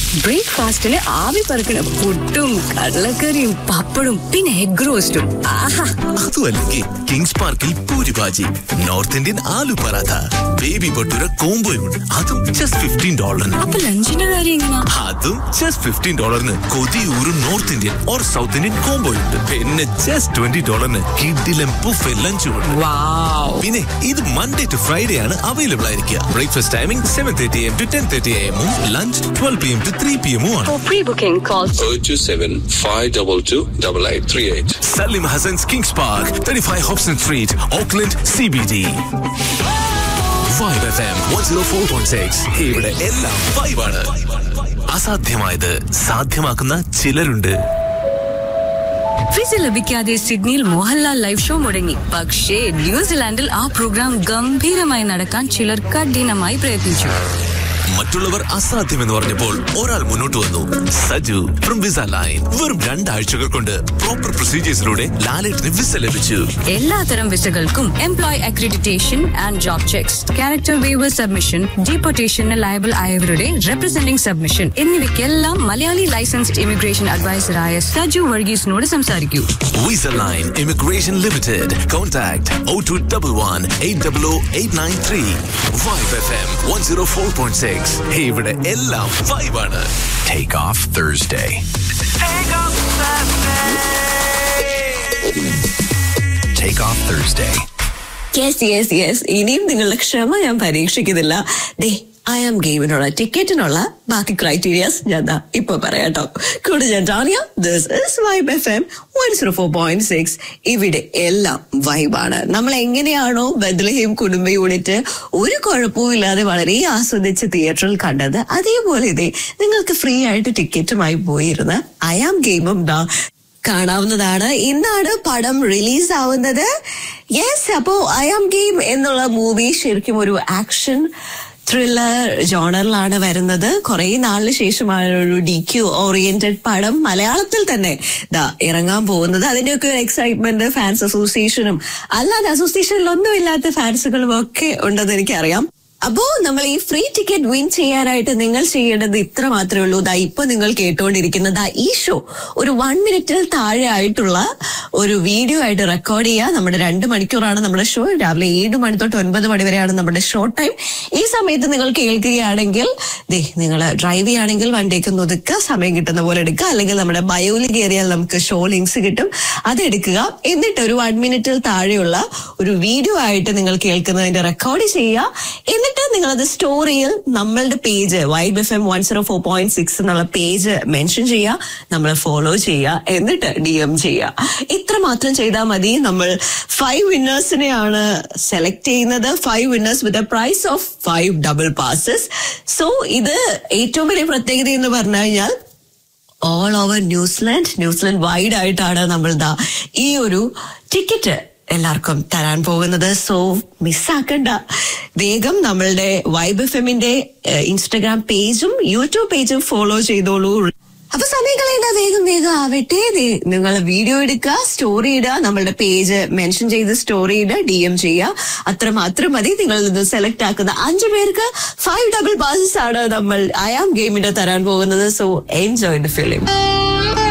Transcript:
ബ്രേക്ക്ഫാസ്റ്റിന് ആവി പറക്കണ പുട്ടും കടലക്കറിയും പപ്പടും പിന്നെ എഗ് റോസ്റ്റും ആഹാ അതുമല്ലെങ്കിൽ കിങ്സ് പാർക്കിൽ puri bhaji north Indian aloo paratha baby bhatura കോംബോയും ഉണ്ട് അതും ജസ്റ്റ് ഫിഫ്റ്റീൻ ഡോളറിന് അപ്പൊ ലഞ്ചിന്റെ കാര്യം എങ്ങനാ അതും ജസ്റ്റ് ഫിഫ്റ്റീൻ ഡോളറിന് കൊതിയൂറും north Indian or south Indian combo ഉണ്ട് പിന്നെ ജസ്റ്റ് ട്വന്റി ഡോളറിന് കിഡിലും ബുഫെ ലഞ്ചും ഉണ്ട് വാവ് പിന്നെ ഇത് മൺഡേ ടു ഫ്രൈഡേ ആണ് അവൈലബിൾ ആയിരിക്കുക breakfast timing seven thirty AM to ten thirty എമ്മും lunch twelve P M to three P എമ്മും ആണ് For pre-booking, call 027 522 8838. Salim Hassan's Kings Park, 35 Hobson Street, Auckland, CBD. Vibe FM 104.6 ഇവിടെ എല്ലാം വൈബാണ് അസാധ്യമായത് സാധ്യമാക്കുന്ന ചിലരുണ്ട് വിസ ലഭിക്കാതെ സിഡ്നിയിൽ മോഹൻലാൽ ലൈവ് ഷോ മുടങ്ങി പക്ഷേ ന്യൂസിലാൻഡിൽ ആ പ്രോഗ്രാം ഗംഭീരമായി നടക്കാൻ ചിലർ കഠിനമായി പ്രയത്നിച്ചു മറ്റുള്ളവർ അസാധ്യമെന്ന് പറഞ്ഞപ്പോൾ ഒരാൾ മുന്നോട്ട് വന്നു സജു ഫ്രം വിസ ലൈൻ വെറും രണ്ടാഴ്ചകൾ കൊണ്ട് പ്രോപ്പർ പ്രൊസീജിയേഴ്സിലൂടെ ലാലേട്ടിന് വിസ ലഭിച്ചു എല്ലാത്തരം വിസകൾക്കും employer accreditation and job checks character waiver submission ഡീപ്പോർട്ടേഷന് ലയബിൾ ആയവരുടെ റെപ്രസെന്റിംഗ് സബ്മിഷൻ എന്നിവയ്ക്കെല്ലാം മലയാളി ലൈസൻസ്ഡ് ഇമിഗ്രേഷൻ അഡ്വൈസറായ സജു വർഗീസിനോട് സംസാരിക്കൂ Visa Line Immigration Limited. Contact 0211 800 Vibe FM 104.6. ഇവിടെ എല്ലാം വൈബാണ് Take off Thursday. Take off Thursday. Yes yes yes ഇനിയും നിങ്ങളുടെ ക്ഷമ ഞാൻ പരീക്ഷിക്കുന്നില്ല ദേ ഐ ആം ഗെയിമിനുള്ള ടിക്കറ്റിനുള്ള ബാക്കി ക്രൈറ്റീരിയാസ് ഞാൻ ദാ ഇപ്പൊ പറയാട്ടോ കൂടെ ഞാൻ Tania this is Vibe F M one zero four point six ഇവിടെ എല്ലാം വൈബാണ് നമ്മൾ എങ്ങനെയാണോ ബദ്ലഹീം കുടുംബ യൂണിറ്റ് ഒരു കുഴപ്പവും ഇല്ലാതെ വളരെ ആസ്വദിച്ച് തിയേറ്ററിൽ കണ്ടത് അതേപോലെ ഇതേ നിങ്ങൾക്ക് ഫ്രീ ആയിട്ട് ടിക്കറ്റുമായി പോയിരുന്ന ഐ ആം ഗെയിമും ദാ കാണാവുന്നതാണ് ഇന്നാണ് പടം റിലീസ് ആവുന്നത് യെസ് അപ്പോ ഐ ആം ഗെയിം എന്നുള്ള മൂവി ശരിക്കും ഒരു ആക്ഷൻ ത്രില്ലർ ജോണറിലാണ് വരുന്നത് കുറെ നാളിന് ശേഷമാണ് ഒരു ഡി ക്യു ഓറിയന്റഡ് പടം മലയാളത്തിൽ തന്നെ ദാ ഇറങ്ങാൻ പോകുന്നത് അതിന്റെയൊക്കെ ഒരു എക്സൈറ്റ്മെന്റ് ഫാൻസ് അസോസിയേഷനും അല്ലാതെ അസോസിയേഷനിലൊന്നും ഇല്ലാത്ത ഫാൻസുകളും ഒക്കെ ഉണ്ടെന്ന് എനിക്കറിയാം അപ്പോ നമ്മൾ ഈ ഫ്രീ ടിക്കറ്റ് വിൻ ചെയ്യാനായിട്ട് നിങ്ങൾ ചെയ്യേണ്ടത് ഇത്ര മാത്രമേ ഉള്ളൂ ദാ ഇപ്പൊ നിങ്ങൾ കേട്ടുകൊണ്ടിരിക്കുന്ന ദാ ഈ ഷോ ഒരു വൺ മിനിറ്റിൽ താഴെ ആയിട്ടുള്ള ഒരു വീഡിയോ ആയിട്ട് റെക്കോർഡ് ചെയ്യുക നമ്മുടെ രണ്ട് മണിക്കൂറാണ് നമ്മുടെ ഷോ രാവിലെ ഏഴ് മണി തൊട്ട് ഒൻപത് മണി വരെയാണ് നമ്മുടെ ഷോ ടൈം ഈ സമയത്ത് നിങ്ങൾ കേൾക്കുകയാണെങ്കിൽ ദേ നിങ്ങൾ ഡ്രൈവ് ചെയ്യുകയാണെങ്കിൽ വണ്ടിയൊക്കെ ഒന്ന് ഒതുക്കുക സമയം കിട്ടുന്ന പോലെ എടുക്കുക അല്ലെങ്കിൽ നമ്മുടെ ബയോയിൽ കയറിയാൽ നമുക്ക് ഷോ ലിങ്ക്സ് കിട്ടും അത് എടുക്കുക എന്നിട്ട് ഒരു വൺ മിനിറ്റിൽ താഴെയുള്ള ഒരു വീഡിയോ ആയിട്ട് നിങ്ങൾ കേൾക്കുന്നതിന്റെ റെക്കോർഡ് ചെയ്യുക എന്നിട്ട് നിങ്ങളത് സ്റ്റോറിയിൽ നമ്മളുടെ page Vibe F M one zero four point six എന്നുള്ള പേജ് മെൻഷൻ ചെയ്യുക നമ്മൾ ഫോളോ ചെയ്യുക എന്നിട്ട് ഡി എം ചെയ്യുക ഇത്ര മാത്രം ചെയ്താൽ മതി നമ്മൾ ഫൈവ് വിന്നേഴ്സിനെയാണ് സെലക്ട് ചെയ്യുന്നത് five winners with a prize of five double passes so ഇത് ഏറ്റവും വലിയ പ്രത്യേകത എന്ന് പറഞ്ഞു കഴിഞ്ഞാൽ all over New Zealand New Zealand wide ആയിട്ടാണ് നമ്മൾ ദാ ഈ ഒരു ടിക്കറ്റ് എല്ലാവർക്കും തരാൻ പോകുന്നത് സോ മിസ്സാക്കണ്ട വേഗം നമ്മളുടെ വൈബ് എഫ് എമ്മിന്റെ ഇൻസ്റ്റഗ്രാം പേജും യൂട്യൂബ് പേജും ഫോളോ ചെയ്തോളൂ അപ്പൊ സമയം കളയണ്ട വേഗം വേഗം ആവട്ടെ നിങ്ങൾ വീഡിയോ എടുക്കുക സ്റ്റോറി ഇടുക നമ്മളുടെ പേജ് മെൻഷൻ ചെയ്ത് സ്റ്റോറി ഇടുക ഡി എം ചെയ്യുക അത്ര മാത്രം മതി നിങ്ങൾ ഇത് സെലക്ട് ആക്കുന്ന അഞ്ചു പേർക്ക് ഫൈവ് ഡബിൾ പാസസ് ആണ് നമ്മൾ ഐ ആം ഗെയിമിന്റെ തരാൻ പോകുന്നത് സോ എൻജോയ് ദ ഫിലിം